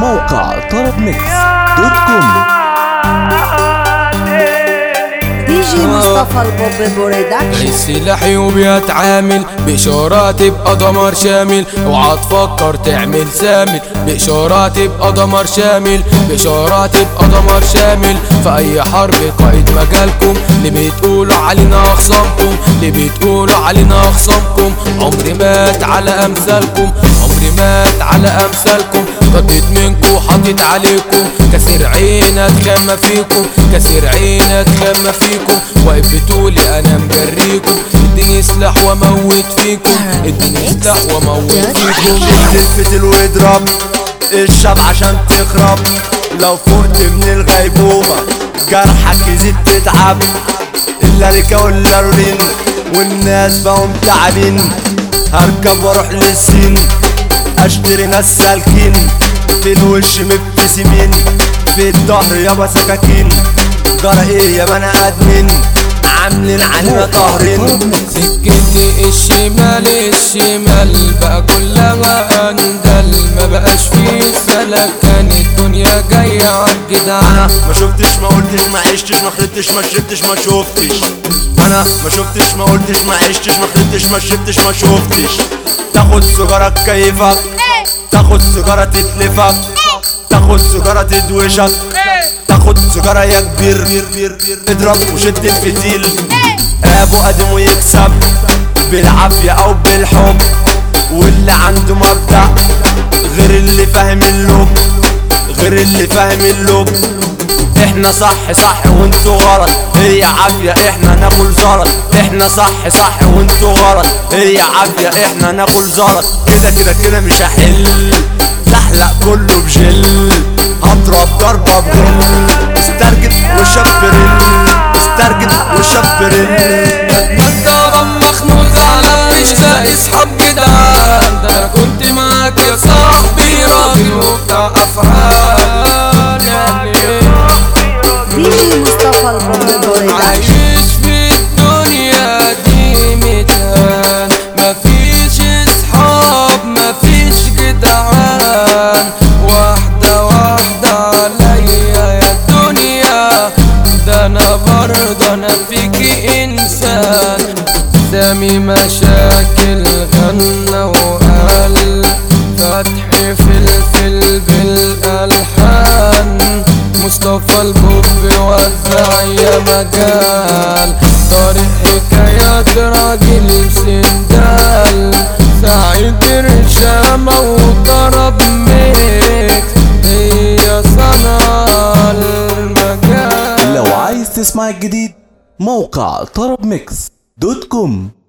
موقع طرب ميكس دوت كوم دي جي مصطفى البوب برودكشن السلاحي وبيتعامل بإشارة تبقى دمار شامل اوعى تفكر تعمل سامل بإشارة تبقى دمار شامل بإشارة تبقى دمار شامل في أي حرب قائد مجالكم اللي بتقولوا علينا أخصامكم اللي بتقولوا علينا أخصامكم عمري مات على أمثالكم عمري مات على أمثالكم رديت منكم حاطط عليكم كسر عين اتخمى فيكم كسر عين اتخمى فيكم واقف بتقولي انا مجريكم اديني سلاح واموت فيكم اديني سلاح واموت فيكم تلفتل واضرب الشاب عشان تخرب لو فقت من الغيبوبة جرحك يزيد تتعب إلا ريكا ولا الرين والناس بقوا تعبين هركب واروح للصين اشتري ناس سالكين في الوش مبتسمين في الظهر يابا سكاكين جرى ايه يا بني ادمين عاملين علينا طهرين سكتي الشمال الشمال بقى كلها اندل ما بقاش فيه سلكان الدنيا جاية عالجدعان انا ما شفتش ما قلتش ما عشتش ما خربتش ما شربتش ما شفتش انا ما شفتش ما قلتش ما عشتش ما خربتش ما شربتش ما شفتش تاخد سيجارة تكيفك تاخد سيجارة تتلفك تاخد سيجارة تدوشك تاخد سيجارة يا كبير اضرب وشد الفتيل ابو ادم ويكسب بالعافية او بالحب واللي عنده مبدأ غير اللي فاهم اللب غير اللي فاهم اللب احنا صح صح وانتوا غلط هي عافية احنا ناكل زلط احنا صح صح وانتوا غلط هي عافية احنا ناكل زلط كده كده كده مش هحل زحلق كله بجل هضرب ضربة بغل استرجل وشبرل استرجل وشبرل مجدرم مخنوق على مش لاقي صحاب جدعان ده انا كنت معاك يا صاحبي راجل وبتاع افعال يعني دي جي مصطفى البوب برودكشن عايش في الدنيا دي متهان مفيش اصحاب مفيش جدعان واحدة واحدة عليا يا دنيا ده انا برضه انا فيكي انسان سامي مشاكل غنى وقال فتحي فلفل بالالحان مصطفى البوب وزع يا مجال طارق حكايات راجل سندال سعيد رشامة وطرب ميكس هي صنع المجال لو عايز تسمع الجديد موقع طرب ميكس دوت كوم